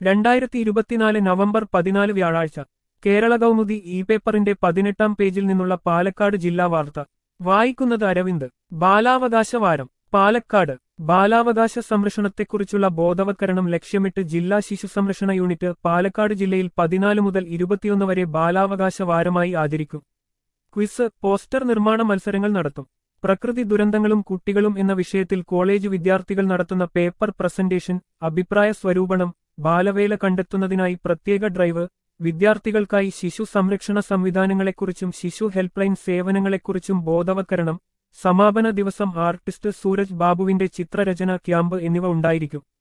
രണ്ടായിരത്തി ഇരുപത്തിനാല് നവംബർ പതിനാല് വ്യാഴാഴ്ച കേരള കൗമുദി ഇ പേപ്പറിന്റെ പതിനെട്ടാം പേജിൽ നിന്നുള്ള പാലക്കാട് ജില്ലാ വാർത്ത വായിക്കുന്നത് അരവിന്ദ് ബാലാവകാശ വാരം പാലക്കാട് ബാലാവകാശ സംരക്ഷണത്തെക്കുറിച്ചുള്ള ബോധവത്കരണം ലക്ഷ്യമിട്ട് ജില്ലാ ശിശു സംരക്ഷണ യൂണിറ്റ് പാലക്കാട് ജില്ലയിൽ പതിനാല് മുതൽ ഇരുപത്തിയൊന്ന് വരെ ബാലാവകാശ വാരമായി ആചരിക്കും ക്വിസ് പോസ്റ്റർ നിർമ്മാണ മത്സരങ്ങൾ നടത്തും പ്രകൃതി ദുരന്തങ്ങളും കുട്ടികളും എന്ന വിഷയത്തിൽ കോളേജ് വിദ്യാർത്ഥികൾ നടത്തുന്ന പേപ്പർ പ്രസന്റേഷൻ അഭിപ്രായ സ്വരൂപണം ബാലവേല കണ്ടെത്തുന്നതിനായി പ്രത്യേക ഡ്രൈവ് വിദ്യാർത്ഥികൾക്കായി ശിശു സംരക്ഷണ സംവിധാനങ്ങളെക്കുറിച്ചും ശിശു ഹെൽപ്പ് ലൈൻ സേവനങ്ങളെക്കുറിച്ചും ബോധവത്കരണം സമാപന ദിവസം ആർട്ടിസ്റ്റ് സൂരജ് ബാബുവിന്റെ ചിത്രരചന ക്യാമ്പ് എന്നിവ ഉണ്ടായിരിക്കും